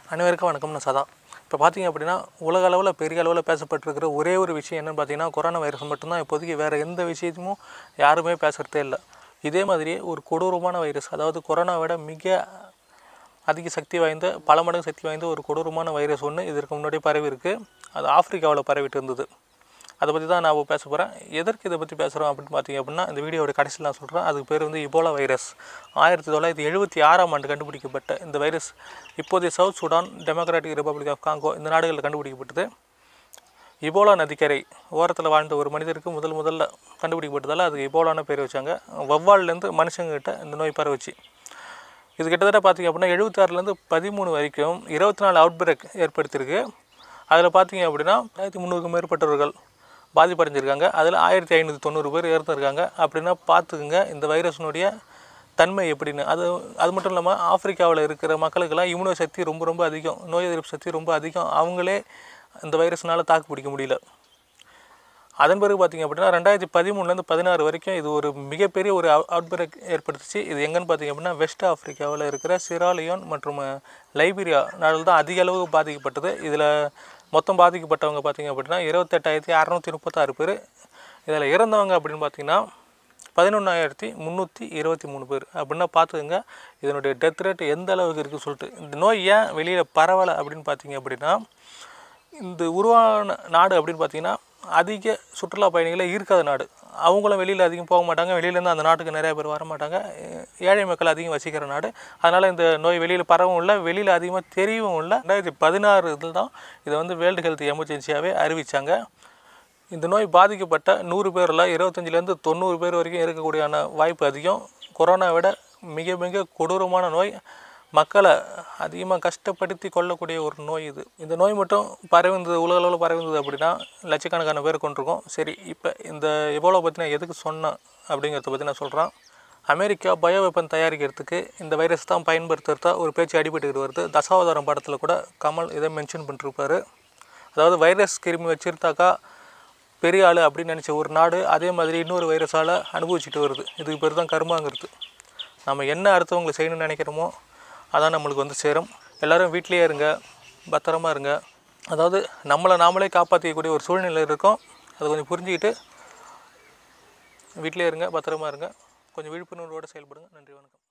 அனைவருக்கும் வணக்கம் நான் சதா இப்போ பார்த்தீங்க அப்படின்னா உலக அளவில் பெரிய அளவில் பேசப்பட்டிருக்கிற ஒரே ஒரு விஷயம் என்னன்னு பார்த்தீங்கன்னா கொரோனா வைரஸ் மட்டும்தான் இப்போதைக்கு வேறு எந்த விஷயத்தையும் யாருமே பேசுகிறதே இல்லை இதே மாதிரியே ஒரு கொடூரமான வைரஸ் அதாவது கொரோனாவை விட மிக அதிக சக்தி வாய்ந்த பல மடங்கு சக்தி வாய்ந்த ஒரு கொடூரமான வைரஸ் ஒன்று இதற்கு முன்னாடி பரவி இருக்கு அது ஆப்பிரிக்காவில் பரவிட்டு இருந்தது அதை பற்றி தான் நான் பேச போகிறேன் எதற்கு இதை பற்றி பேசுகிறோம் அப்படின்னு பார்த்தீங்க அப்படின்னா இந்த வீடியோட கடைசியில் நான் சொல்கிறேன் அதுக்கு பேர் வந்து இபோலா வைரஸ் ஆயிரத்தி தொள்ளாயிரத்தி எழுபத்தி ஆறாம் ஆண்டு கண்டுபிடிக்கப்பட்ட இந்த வைரஸ் இப்போதைய South Sudan Democratic Republic of Congo இந்த நாடுகளில் கண்டுபிடிக்கப்பட்டது இபோலா நதிக்கரை ஓரத்தில் வாழ்ந்த ஒரு மனிதருக்கு முதல் முதல்ல கண்டுபிடிக்கப்பட்டதால் அதுக்கு இபோலான்னு பேர் வச்சாங்க வவ்வால்லேருந்து மனுஷங்ககிட்ட இந்த நோய் பரவுச்சு இது கிட்டத்தட்ட பார்த்தீங்க அப்படின்னா எழுபத்தாறுலேருந்து பதிமூணு வரைக்கும் இருபத்தி நாலு அவுட் பிரேக் ஏற்படுத்தியிருக்கு அதில் பார்த்தீங்க அப்படின்னா ஆயிரத்தி முந்நூறுக்கும் மேற்பட்டவர்கள் பாதிப்படைஞ்சிருக்காங்க அதில் ஆயிரத்தி ஐநூற்றி தொண்ணூறு பேர் இறந்துருக்காங்க அப்படின்னா பார்த்துக்குங்க இந்த வைரஸினுடைய தன்மை எப்படின்னு அது அது மட்டும் இல்லாமல் ஆப்பிரிக்காவில் இருக்கிற மக்களுக்கெல்லாம் இம்யூனோ சக்தி ரொம்ப ரொம்ப அதிகம் நோய் எதிர்ப்பு சக்தி ரொம்ப அதிகம் அவங்களே இந்த வைரஸ்னால் தாக்கு பிடிக்க முடியல அதன் பிறகு பார்த்தீங்க அப்படின்னா ரெண்டாயிரத்தி பதிமூணுலேருந்து பதினாறு வரைக்கும் இது ஒரு மிகப்பெரிய ஒரு அவுட் பிரேக் ஏற்படுத்துச்சு இது எங்கன்னு பார்த்தீங்க அப்படின்னா வெஸ்ட் ஆப்பிரிக்காவில் இருக்கிற சிராலியோன் மற்றும் லைபீரியா நாடுகள் தான் அதிக அளவு பாதிக்கப்பட்டது இதில் மொத்தம் பாதிக்கப்பட்டவங்க பார்த்தீங்க அப்படின்னா இருபத்தெட்டாயிரத்தி அறநூற்றி முப்பத்தாறு பேர் இதில் இறந்தவங்க அப்படின்னு பார்த்தீங்கன்னா பதினொன்றாயிரத்தி முந்நூற்றி இருபத்தி மூணு பேர் அப்படின்னா பார்த்துக்கோங்க இதனுடைய டெத் ரேட் எந்த அளவுக்கு இருக்குது சொல்லிட்டு இந்த நோய் ஏன் வெளியில் பரவலை அப்படின்னு பார்த்தீங்க அப்படின்னா இந்த உருவான நாடு அப்படின்னு பார்த்தீங்கன்னா அதிக சுற்றுலா பயணிகளே ஈர்க்காத நாடு அவங்களும் வெளியில் அதிகம் போக மாட்டாங்க வெளியிலேருந்து அந்த நாட்டுக்கு நிறைய பேர் வர மாட்டாங்க ஏழை மக்கள் அதிகம் வசிக்கிற நாடு அதனால் இந்த நோய் வெளியில் பரவும் இல்லை வெளியில் அதிகமாக தெரியவும் இல்லை ரெண்டாயிரத்தி பதினாறு இதில் தான் இதை வந்து வேர்ல்டு ஹெல்த் எமர்ஜென்சியாகவே அறிவித்தாங்க இந்த நோய் பாதிக்கப்பட்ட நூறு பேரில் இருபத்தஞ்சிலேருந்து தொண்ணூறு பேர் வரைக்கும் இருக்கக்கூடியான வாய்ப்பு அதிகம் கொரோனா விட மிக மிக கொடூரமான நோய் மக்களை அதிகமாக கஷ்டப்படுத்தி கொள்ளக்கூடிய ஒரு நோய் இது இந்த நோய் மட்டும் பரவிந்தது உலக அளவில் பரவிந்தது அப்படின்னா லட்சக்கணக்கான பேர் கொண்டிருக்கோம் சரி இப்போ இந்த எவ்வளோ பற்றி நான் எதுக்கு சொன்னேன் அப்படிங்கிறத பற்றி நான் சொல்கிறேன் அமெரிக்கா பயோ வெப்பன் தயாரிக்கிறதுக்கு இந்த வைரஸ் தான் பயன்படுத்துகிறதா ஒரு பேச்சு அடிபட்டுக்கிட்டு வருது தசாவதாரம் படத்தில் கூட கமல் இதை மென்ஷன் பண்ணிருப்பாரு அதாவது வைரஸ் கிருமி வச்சிருந்தாக்கா பெரிய ஆள் அப்படின்னு நினச்ச ஒரு நாடு அதே மாதிரி இன்னொரு வைரஸால் அனுபவிச்சுட்டு வருது இதுக்கு பேர் தான் கர்மாங்கிறது நம்ம என்ன அடுத்தவங்களை செய்யணும்னு நினைக்கிறோமோ அதான் நம்மளுக்கு வந்து சேரும் எல்லோரும் வீட்லேயே இருங்க பத்திரமா இருங்க அதாவது நம்மளை நாமளே காப்பாற்றிக்கக்கூடிய ஒரு சூழ்நிலை இருக்கும் அதை கொஞ்சம் புரிஞ்சுக்கிட்டு வீட்டிலே இருங்க பத்திரமா இருங்க கொஞ்சம் விழிப்புணர்வோடு செயல்படுங்க நன்றி வணக்கம்